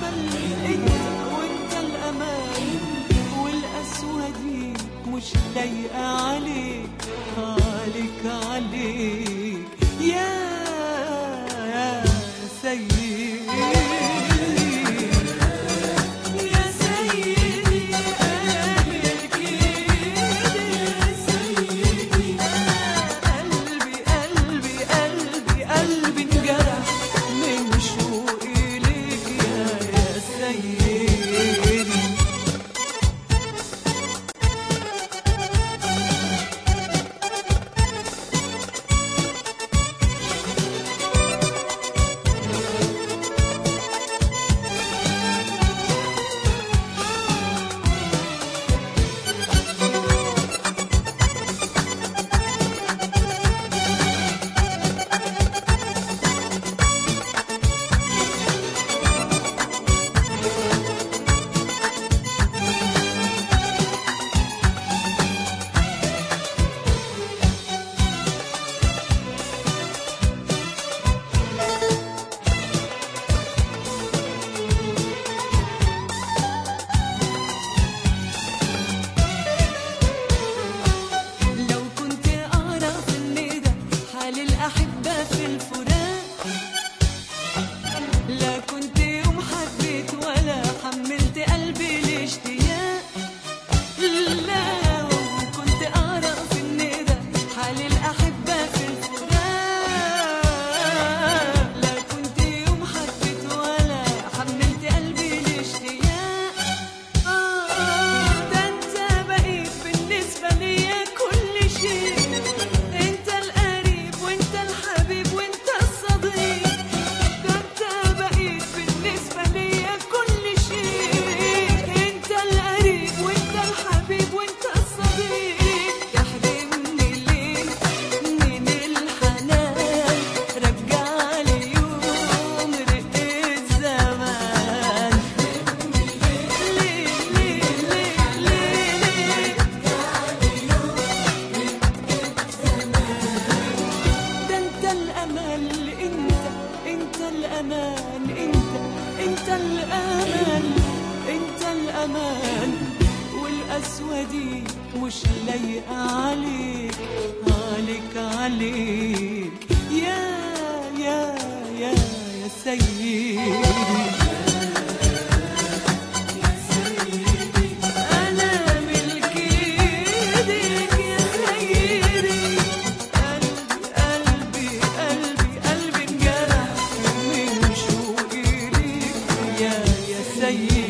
الأمل انت وانت الأمان والأسودي مش لايقة عليك عليك عليك يا يا سيدي يا سيدي قلبك يا سيدي قلبي قلبي قلبي قلبي انجرح من شوقي ليك يا يا سيدي لو كنت أعرف إن ده حال الأحبة في الفراق لا كنت يوم حبيت ولا حملت قلبي الاشتياق لا وكنت أعرف إن ده حال الأحبة في الفراق لا كنت يوم حبيت ولا حملت قلبي الاشتياق آه ده أنت بقيت بالنسبة ليا كل شيء أنت القريب وأنت الحبيب وأنت الصديق ده أنت بقيت بالنسبة ليا كل شيء أنت القريب وأنت الحبيب وأنت الصديق تحرمني ليه من الحنان رجع لي يوم رقة زمان ليه ليه ليه ليه ده انت الامل انت انت الامان انت انت الامان انت الامان والاسودي مش لايقه عليك عليك عليك يا يا يا يا سيدي أنا ملك إيديك يا سيدي قلبي قلبي قلبي انجرح من شوقي ليك يا يا سيدي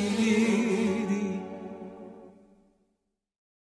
ليك